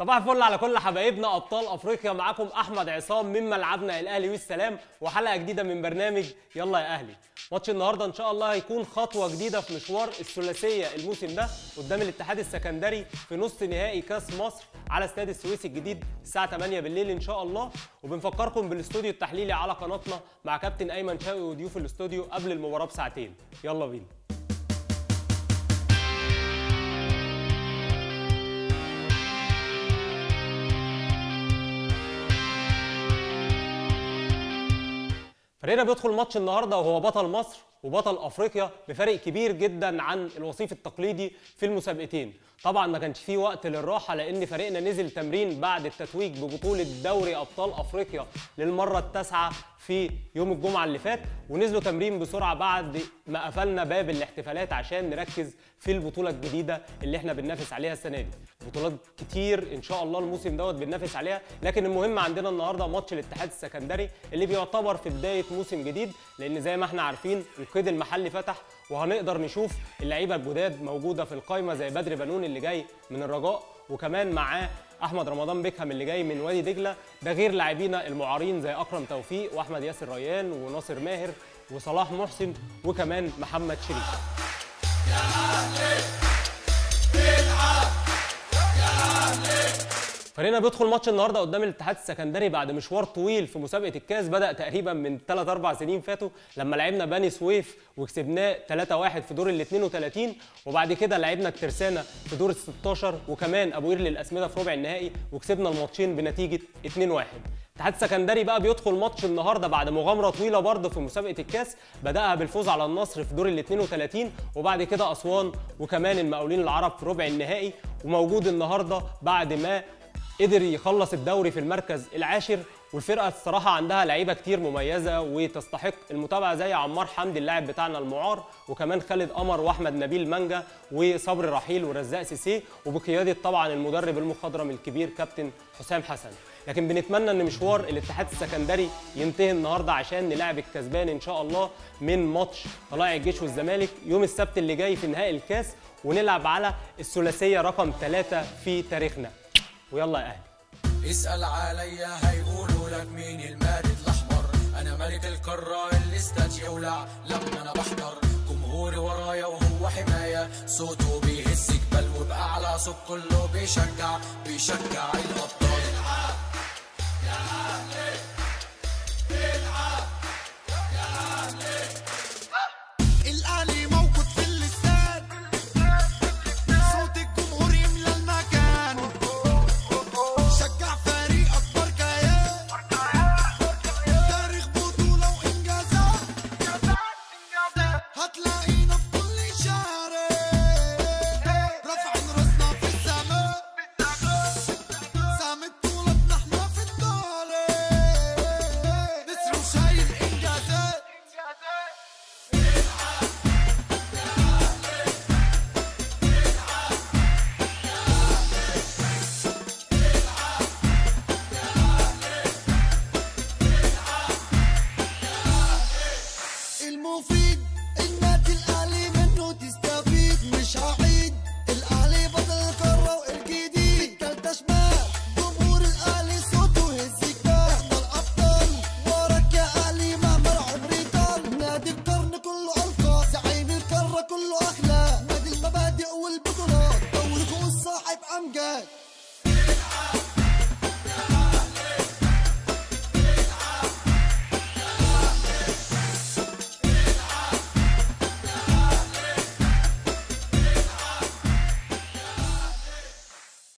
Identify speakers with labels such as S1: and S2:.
S1: صباح الفل على كل حبايبنا ابطال افريقيا معاكم احمد عصام من ملعبنا الاهلي والسلام وحلقه جديده من برنامج يلا يا اهلي ماتش النهارده ان شاء الله هيكون خطوه جديده في مشوار الثلاثيه الموسم ده قدام الاتحاد السكندري في نص نهائي كاس مصر على استاد السويس الجديد الساعه 8 بالليل ان شاء الله وبنفكركم بالاستوديو التحليلي على قناتنا مع كابتن ايمن شاوي وضيوف الاستوديو قبل المباراه بساعتين يلا بينا فريقنا بيدخل ماتش النهارده وهو بطل مصر وبطل افريقيا بفرق كبير جدا عن الوصيف التقليدي في المسابقتين طبعا ما كانش فيه وقت للراحه لان فريقنا نزل تمرين بعد التتويج ببطوله دوري ابطال افريقيا للمره التاسعه في يوم الجمعه اللي فات ونزلوا تمرين بسرعه بعد ما قفلنا باب الاحتفالات عشان نركز في البطوله الجديده اللي احنا بننافس عليها السنه دي بطولات كتير ان شاء الله الموسم دوت بننافس عليها لكن المهم عندنا النهارده ماتش الاتحاد السكندري اللي بيعتبر في بدايه موسم جديد لان زي ما احنا عارفين القيد المحلي فتح وهنقدر نشوف اللعيبه الجداد موجوده في القايمه زي بدر بنون اللي جاي من الرجاء وكمان معاه احمد رمضان بيكهام اللي جاي من وادي دجله ده غير لاعبينا المعارين زي اكرم توفيق واحمد ياسر ريان وناصر ماهر وصلاح محسن وكمان محمد شريف فريقنا بيدخل ماتش النهارده قدام الاتحاد السكندري بعد مشوار طويل في مسابقه الكاس بدا تقريبا من 3 4 سنين فاتوا لما لعبنا بني سويف وكسبناه 3-1 في دور ال 32 وبعد كده لعبنا الترسانه في دور ال 16 وكمان ابو قير للاسمده في ربع النهائي وكسبنا الماتشين بنتيجه 2-1 الاتحاد السكندري بقى بيدخل ماتش النهارده بعد مغامره طويله برضه في مسابقه الكاس بداها بالفوز على النصر في دور ال 32 وبعد كده اسوان وكمان المقاولين العرب في ربع النهائي وموجود النهارده بعد ما قدر يخلص الدوري في المركز العاشر والفرقه الصراحه عندها لعيبه كتير مميزه وتستحق المتابعه زي عمار حمدي اللاعب بتاعنا المعار وكمان خالد قمر واحمد نبيل مانجا وصبري رحيل ورزاق سيسي وبقياده طبعا المدرب المخضرم الكبير كابتن حسام حسن لكن بنتمنى ان مشوار الاتحاد السكندري ينتهي النهارده عشان نلاعب الكسبان ان شاء الله من ماتش طلائع الجيش والزمالك يوم السبت اللي جاي في نهائي الكاس ونلعب على الثلاثيه رقم ثلاثة في تاريخنا ويلا يا اهلي
S2: اسأل عليا هيقولوا لك مين المارد الأحمر أنا ملك القارة اللي استاج يولع لما أنا بحضر جمهوري ورايا وهو حماية صوته بيهز جبال وبأعلى صوت كله بيشجع بيشجع الأبطال